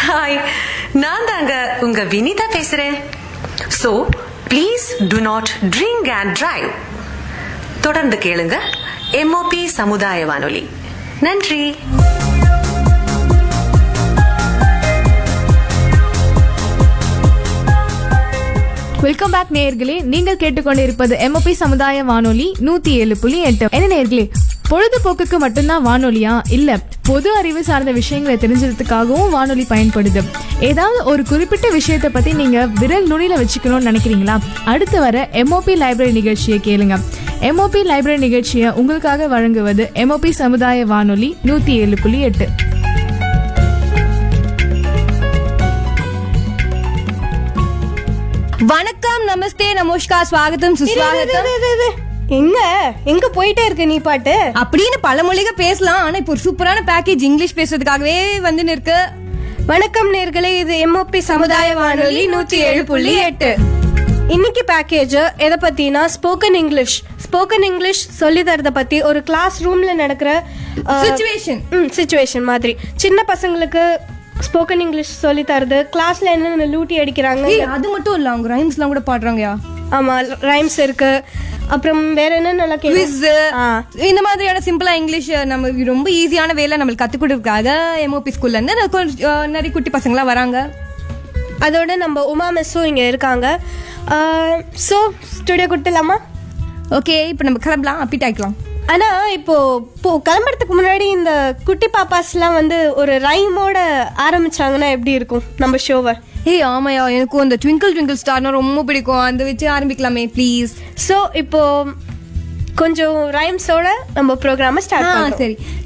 Hi நான் தாங்க உங்க வினிதா பேசுறேன் so please do not drink and drive தொடர்ந்து கேளுங்க எம்ஓபி சமுதாய வானொலி நன்றி வெல்கம் பேக் நேயர்களே நீங்கள் கேட்டுக்கொண்டிருப்பது எம்ஓபி சமுதாய வானொலி நூத்தி ஏழு புள்ளி எட்டு என்ன நேயர்களே பொழுதுபோக்குக்கு மட்டும்தான் வானொலியா இல்ல பொது அறிவு சார்ந்த விஷயங்களை தெரிஞ்சுக்கிறதுக்காகவும் வானொலி பயன்படுது ஏதாவது ஒரு குறிப்பிட்ட விஷயத்தை பத்தி நீங்க விரல் நுனியில வச்சுக்கணும்னு நினைக்கிறீங்களா அடுத்து வர எம்ஓபி லைப்ரரி நிகழ்ச்சியை கேளுங்க எம்ஓபி லைப்ரரி நிகழ்ச்சியை உங்களுக்காக வழங்குவது எம்ஓபி சமுதாய வானொலி நூத்தி ஏழு புள்ளி எட்டு வணக்கம் நமஸ்தே நமஸ்கார் ஸ்வாகத்தம் சுஸ்வாகத்தம் எங்க எங்க போயிட்டே இருக்க நீ பாட்டு அப்படின்னு பல மொழிக பேசலாம் ஆனா இப்போ ஒரு சூப்பரான பேக்கேஜ் இங்கிலீஷ் பேசுறதுக்காகவே வந்து இருக்கு வணக்கம் நேர்களே இது எம்ஓபி சமுதாய வானொலி நூத்தி ஏழு புள்ளி எட்டு இன்னைக்கு பேக்கேஜ் எதை பத்தினா ஸ்போக்கன் இங்கிலீஷ் ஸ்போக்கன் இங்கிலீஷ் சொல்லி தரத பத்தி ஒரு கிளாஸ் ரூம்ல நடக்கிற Situation. சுச்சுவேஷன் மாதிரி சின்ன பசங்களுக்கு ஸ்போக்கன் இங்கிலீஷ் சொல்லி தரது கிளாஸ்ல என்னென்ன லூட்டி அடிக்கிறாங்க ஏய் அது மட்டும் இல்ல அவங்க ரைம்ஸ்லாம் கூட பாடுறாங்கயா ஆமா ரைம்ஸ் இருக்கு அப்புறம் வேற என்ன நல்லா குவிஸ் ஆ. இந்த மாதிரியான சிம்பிளா இங்கிலீஷ் நம்ம ரொம்ப ஈஸியான வேலை நம்மளுக்கு கத்து கொடுக்கறதுக்காக எம்ஓபி ஸ்கூல்ல இருந்து நான் கொஞ்சம், அஹ், நிறைய குட்டி பசங்களா வராங்க அதோட நம்ம உமா மிஸ்ஸும் இங்க இருக்காங்க ஸோ ஸ்டுடியோ கொடுத்துலாமா ஓகே இப்போ நம்ம கிளம்பலாம் அப்பிட் ஆயிக்கலாம் ஆனா இப்போ இப்போ கிளம்புறதுக்கு முன்னாடி இந்த குட்டி பாப்பாஸ்லாம் வந்து ஒரு ரைமோட ஆரம்பிச்சாங்கன்னா எப்படி இருக்கும் நம்ம ஷோவை ஏய் ஆமாயா எனக்கும் அந்த ட்விங்கிள் ட்விங்கிள் ஸ்டார்னா ரொம்ப பிடிக்கும் அந்த வச்சு ஆரம்பிக்கலாமே ப்ளீஸ் ஸோ இப்போ கொஞ்சம் ரைம்ஸோட நம்ம ப்ரோக்ராமை ஸ்டார்ட் ஆ பண்ணுறோம் சரி